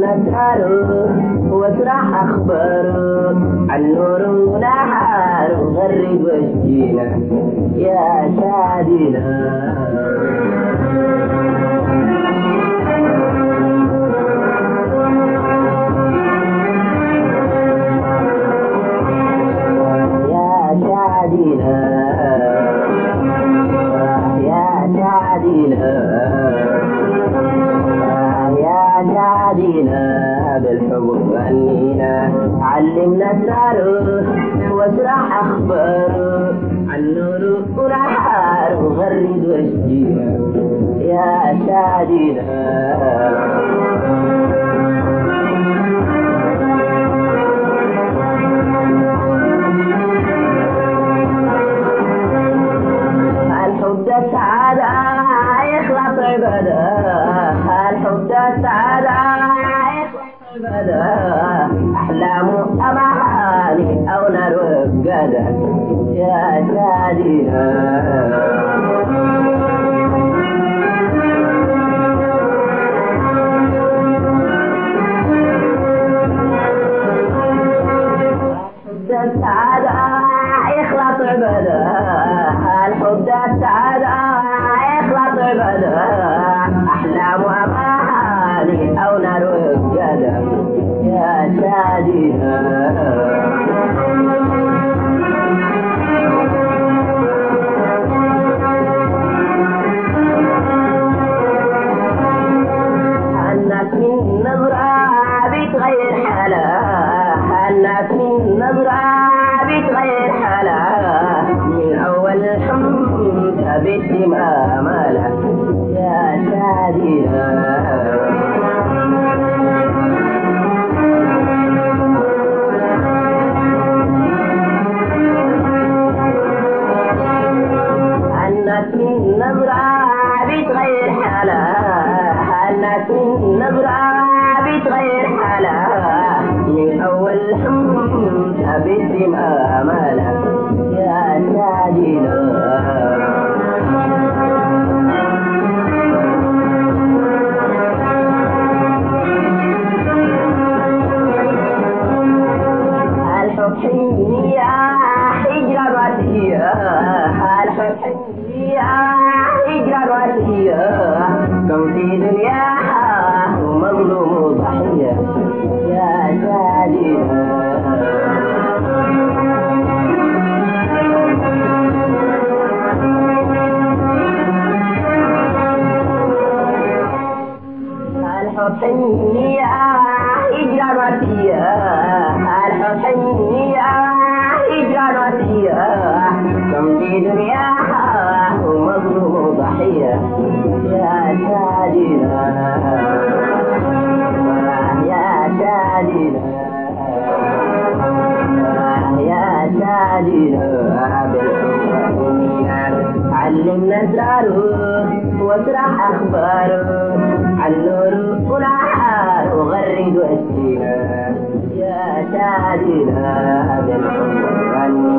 نسأله واسرح أخباره عن نور ونحار وغرد واشجينا يا شادنا يا شادنا يا شادنا يا شادنا بالحب غنينا علمنا التعرف واسرح اخباره عن نور ونحار وغرد واشجينا يا شادنا الحب ده السعادة يخلص عبادة الحب ده السعادة يخلص عبادة أحلام أماني أو نار وقادة يا شادينا ده السعادة يخلص عبادة الحب ده السعادة يخلص عبادة أحلام وأماني أو نار وقادة يا شاديها الناس من نظرة بتغير حالها الناس من نظرة بتغير حالها من أول حمد بالدماء مالها يا شاديها الناس من نظرة بتغير حالها الناس من نظرة بتغير حالها من أول حمد بالدماء مالها يا شادينا الحب حنية حجرة راسية الحب حنية حجرة راسية كم في دنياها ومظلوم وضحية يا شاديها الحب حنية هجرة راسية الحب حنية هجرة راسية كم في دنياها ومظلوم ضحية يا شادينا يا شادينا يا شادينا علمنا الزارو واسرح اخباره عن نور ونحار وغرد واسينا يا شادينا بالحب غني